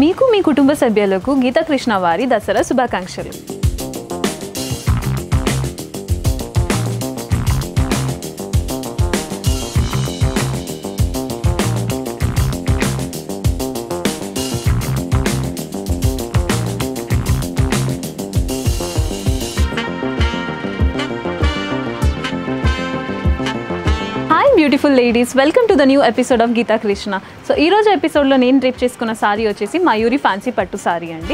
మీకు మీ కుటుంబ సభ్యులకు గీతాకృష్ణ వారి దసరా శుభాకాంక్షలు hi beautiful ladies welcome to the new episode of Geetha Krishna so ఈ రోజు ఎపిసోడ్లో నేను డ్రిప్ చేసుకున్న సారీ వచ్చేసి మయూరి ఫ్యాన్సీ పట్టు సారీ అండి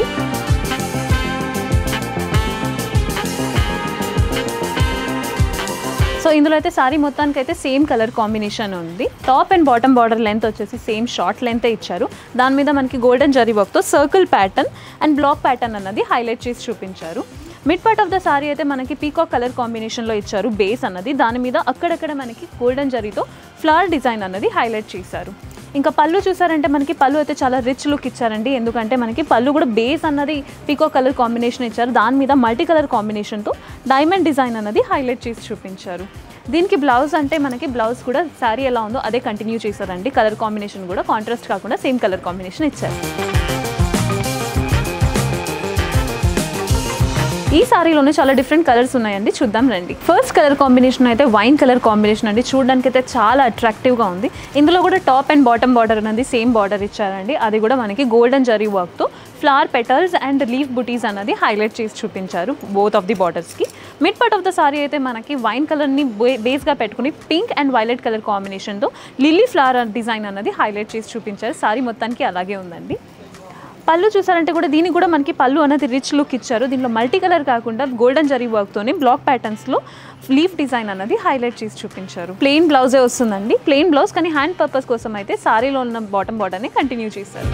సో ఇందులో అయితే సారీ మొత్తానికి అయితే సేమ్ కలర్ కాంబినేషన్ ఉంది top and bottom border length వచ్చేసి సేమ్ షార్ట్ లెంత్ ఇచ్చారు దాని మీద మనకి గోల్డెన్ జరీ వర్క్తో circle pattern and block pattern అన్నది హైలైట్ చేసి చూపించారు mid part of the sari అయితే మనకి పీకాక్ కలర్ కాంబినేషన్లో ఇచ్చారు బేస్ అన్నది దాని మీద అక్కడక్కడ మనకి గోల్డెన్ జరీతో ఫ్లవర్ డిజైన్ అన్నది హైలైట్ చేశారు ఇంకా పళ్ళు చూసారంటే మనకి పళ్ళు అయితే చాలా రిచ్ లుక్ ఇచ్చారండి ఎందుకంటే మనకి పళ్ళు కూడా బేస్ అన్నది పీకో కలర్ కాంబినేషన్ ఇచ్చారు దాని మీద మల్టీ కలర్ కాంబినేషన్తో డైమండ్ డిజైన్ అన్నది హైలైట్ చేసి చూపించారు దీనికి బ్లౌజ్ అంటే మనకి బ్లౌజ్ కూడా శారీ ఎలా ఉందో అదే కంటిన్యూ చేశారండి కలర్ కాంబినేషన్ కూడా కాంట్రాస్ట్ కాకుండా సేమ్ కలర్ కాంబినేషన్ ఇచ్చారు ఈ సారీలోనే చాలా డిఫరెంట్ కలర్స్ ఉన్నాయండి చూద్దాం రండి ఫస్ట్ కలర్ కాంబినేషన్ అయితే వైన్ కలర్ కాంబినేషన్ అండి చూడడానికి అయితే చాలా అట్రాక్టివ్గా ఉంది ఇందులో కూడా టాప్ అండ్ బాటమ్ బార్డర్ అనేది సేమ్ బార్డర్ ఇచ్చారండి అది కూడా మనకి గోల్డెన్ జరీ వర్క్తో ఫ్లవర్ పెటల్స్ అండ్ లీఫ్ బుటీస్ అన్నది హైలైట్ చేసి చూపించారు బోత్ ఆఫ్ ది బార్డర్స్కి mid part of the sari అయితే మనకి వైన్ కలర్ని బేస్గా పెట్టుకుని పింక్ అండ్ వైలెట్ కలర్ కాంబినేషన్తో లిల్లీ ఫ్లవర్ డిజైన్ అన్నది హైలైట్ చేసి చూపించారు సారీ మొత్తానికి అలాగే ఉందండి పళ్ళు చూసారంటే కూడా దీనికి కూడా మనకి పళ్ళు అనేది రిచ్ లుక్ ఇచ్చారు దీంట్లో మల్టీ కలర్ కాకుండా గోల్డెన్ జరీ వర్క్తోని బ్లాక్ ప్యాటర్న్స్లో లీఫ్ డిజైన్ అన్నది హైలైట్ చేసి చూపించారు ప్లెయిన్ బ్లౌజే వస్తుందండి ప్లెయిన్ బ్లౌజ్ కానీ హ్యాండ్ పర్పస్ కోసం అయితే సారీలో ఉన్న బాటమ్ బార్డర్ని కంటిన్యూ చేశారు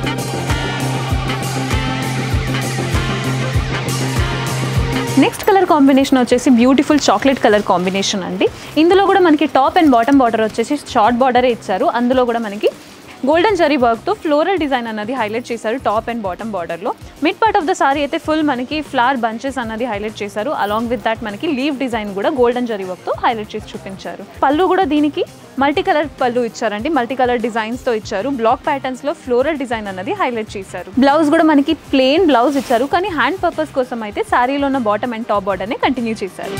నెక్స్ట్ కలర్ కాంబినేషన్ వచ్చేసి బ్యూటిఫుల్ చాక్లెట్ కలర్ కాంబినేషన్ అండి ఇందులో కూడా మనకి టాప్ అండ్ బాటమ్ బార్డర్ వచ్చేసి షార్ట్ బార్డరే ఇచ్చారు అందులో కూడా మనకి గోల్డెన్ జరీ వర్క్తో ఫ్లోరల్ డిజైన్ అన్నది హైలైట్ చేశారు టాప్ అండ్ బాటమ్ బార్డర్లో mid part of the sari అయితే ఫుల్ మనకి ఫ్లవర్ బంచెస్ అన్నది హైలైట్ చేశారు అలాంగ్ విత్ దట్ మనకి లీవ్ డిజైన్ కూడా గోల్డెన్ జరీ వర్క్తో హైలైట్ చేసి చూపించారు పళ్ళు కూడా దీనికి మల్టీ కలర్ పళ్ళు ఇచ్చారండి మల్టీ కలర్ డిజైన్స్తో ఇచ్చారు బ్లాక్ ప్యాటర్న్స్లో ఫ్లోరల్ డిజైన్ అన్నది హైలైట్ చేశారు బ్లౌజ్ కూడా మనకి ప్లెయిన్ బ్లౌజ్ ఇచ్చారు కానీ హ్యాండ్ పర్పస్ కోసం అయితే శారీలో ఉన్న బాటమ్ అండ్ టాప్ బార్డర్ని కంటిన్యూ చేశారు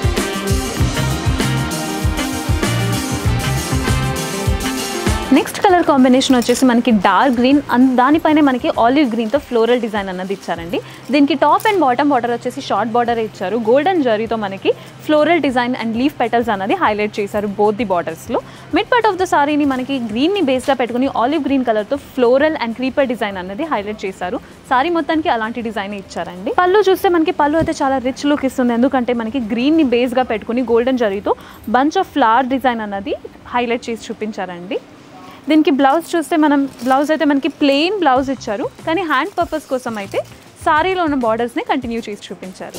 నెక్స్ట్ కలర్ కాంబినేషన్ వచ్చేసి మనకి డార్క్ గ్రీన్ అన్- దానిపైనే మనకి ఆలివ్ గ్రీన్తో ఫ్లోరల్ డిజైన్ అన్నది ఇచ్చారండి దీనికి టాప్ అండ్ బాటమ్ బార్డర్ వచ్చేసి షార్ట్ బార్డర్ ఇచ్చారు గోల్డెన్ జరీతో మనకి floral design and leaf petals అన్నది హైలైట్ చేశారు బోత్ ది బార్డర్స్లో మిడ్ పార్ట్ ఆఫ్ ద సారీని మనకి గ్రీన్ని బేస్గా పెట్టుకుని ఆలివ్ గ్రీన్ కలర్తో ఫ్లోరల్ అండ్ క్రీపర్ డిజైన్ అన్నది హైలైట్ చేశారు సారీ మొత్తానికి అలాంటి డిజైన్ ఇచ్చారండి పళ్ళు చూస్తే మనకి పళ్ళు అయితే చాలా రిచ్ లుక్ ఇస్తుంది ఎందుకంటే మనకి గ్రీన్ని బేస్గా పెట్టుకుని గోల్డెన్ జరీతో బంచ్ ఆఫ్ ఫ్లవర్ డిజైన్ అన్నది హైలైట్ చేసి చూపించారండి దీనికి బ్లౌజ్ చూస్తే మనం బ్లౌజ్ అయితే మనకి ప్లెయిన్ బ్లౌజ్ ఇచ్చారు కానీ హ్యాండ్ పర్పస్ కోసం అయితే సారీలో ఉన్న బార్డర్స్ని కంటిన్యూ చేసి చూపించారు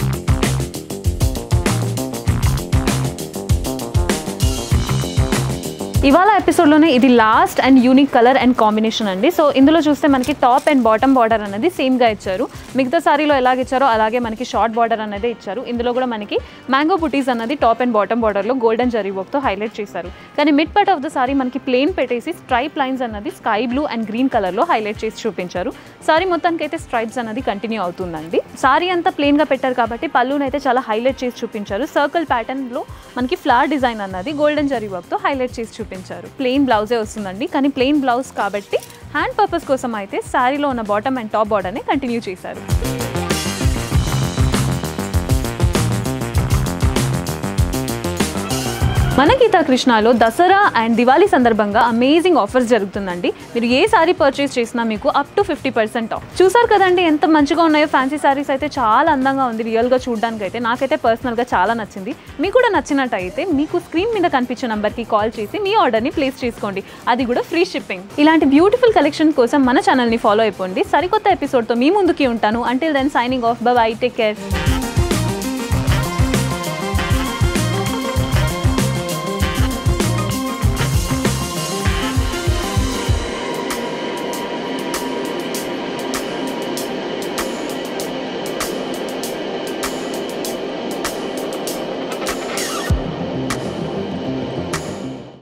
ఇవాళ ఎపిసోడ్లోనే ఇది last and unique colour and combination అండి సో ఇందులో చూస్తే మనకి టాప్ అండ్ బాటమ్ బార్డర్ అనేది సేమ్గా ఇచ్చారు మిగతా సారీలో ఎలాగ ఇచ్చారో అలాగే మనకి షార్ట్ బార్డర్ అనేది ఇచ్చారు ఇందులో కూడా మనకి మ్యాంగో బుటీస్ అనేది టాప్ అండ్ బాటమ్ బార్డర్లో గోల్డెన్ జరీ వర్క్తో హైలైట్ చేశారు కానీ mid part of the sari మనకి ప్లెయిన్ పెట్టేసి స్ట్రైప్ లైన్స్ అన్నది స్కై బ్లూ అండ్ గ్రీన్ కలర్లో హైలైట్ చేసి చూపించారు సారీ మొత్తానికి అయితే స్ట్రైప్స్ అనేది కంటిన్యూ అవుతుందండి సారీ అంతా ప్లెయిన్గా పెట్టారు కాబట్టి పళ్ళుని అయితే చాలా హైలైట్ చేసి చూపించారు సర్కిల్ ప్యాటర్న్లో మనకి ఫ్లవర్ డిజైన్ అన్నది గోల్డెన్ జరీ వర్క్తో హైలైట్ చేసి చూపించారు ప్లెయిన్ బ్లౌజే వస్తుందండి కానీ ప్లెయిన్ బ్లౌజ్ కాబట్టి హ్యాండ్ పర్పస్ కోసం అయితే శారీలో ఉన్న బాటమ్ అండ్ టాప్ బార్డర్ని కంటిన్యూ చేశారు మన గీతా కృష్ణలో దసరా అండ్ దివాళీ సందర్భంగా అమేజింగ్ ఆఫర్స్ జరుగుతుందండి మీరు ఏ సారీ పర్చేస్ చేసినా మీకు up to fifty percent off చూసారు కదండి ఎంత మంచిగా ఉన్నాయో ఫ్యాన్సీ సారీస్ అయితే చాలా అందంగా ఉంది రియల్గా చూడడానికి అయితే నాకైతే పర్సనల్గా చాలా నచ్చింది మీకు కూడా నచ్చినట్టయితే మీకు స్క్రీన్ మీద కనిపించే నంబర్కి కాల్ చేసి మీ ఆర్డర్ని ప్లేస్ చేసుకోండి అది కూడా ఫ్రీ షిప్పింగ్ ఇలాంటి బ్యూటిఫుల్ కలెక్షన్ కోసం మన ఛానల్ని ఫాలో అయిపోండి సరికొత్త ఎపిసోడ్తో మీ ముందుకి ఉంటాను until then signing off bye take care